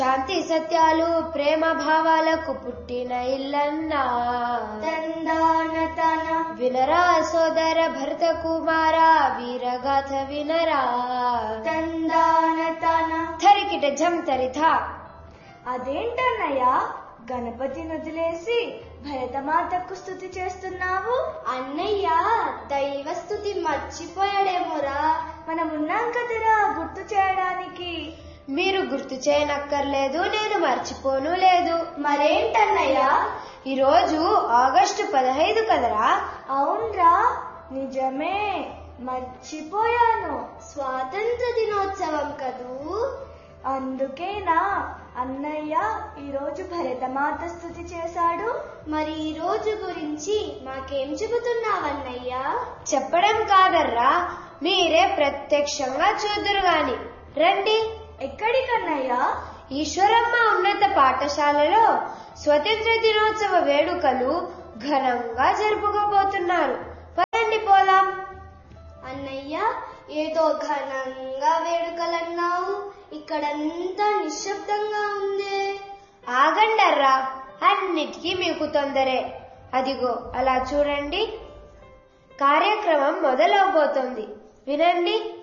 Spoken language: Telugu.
శాంతి సత్యాలు ప్రేమ భావాలకు పుట్టిన ఇల్లన్నా తందాన తన వినరా సోదర భరత కుమార వీరగాథ వినరా తందాన తన థరికిట జం తరిథ అదేంటన్నయ్య గణపతిని వదిలేసి భరతమాతకు స్థుతి చేస్తున్నావు అన్నయ్య దైవ స్థుతి మర్చిపోయాడేమోరా మనం ఉన్నాం కదరా గుర్తు చేయడానికి మీరు గుర్తు చేయనక్కర్లేదు నేను మర్చిపోను లేదు మరేంటన్నయ్య ఈరోజు ఆగస్టు పదహైదు కదరా అవునరా నిజమే మర్చిపోయాను స్వాతంత్ర దినోత్సవం కదూ అందుకేనా అన్నయ్య ఈరోజు భరతమాత స్థుతి చేశాడు మరి ఈ రోజు గురించి మాకేం చెబుతున్నావన్నయ్య చెప్పడం కాదర్రా మీరే ప్రత్యక్షంగా చూదురు గాని రండి ఎక్కడికన్నయ్య ఈశ్వరమ్మ ఉన్నత పాఠశాలలో స్వతంత్ర దినోత్సవ వేడుకలు ఘనంగా జరుపుకోబోతున్నారు పదండి పోదాం అన్నయ్య ఏదో ఘనంగా వేడుకలన్నావు ఇక్కడంతా నిశ్శబ్దంగా ఉందే ఆగండర్రా అన్నిటికీ మీకు తొందరే అదిగో అలా చూడండి కార్యక్రమం మొదలవబోతోంది వినండి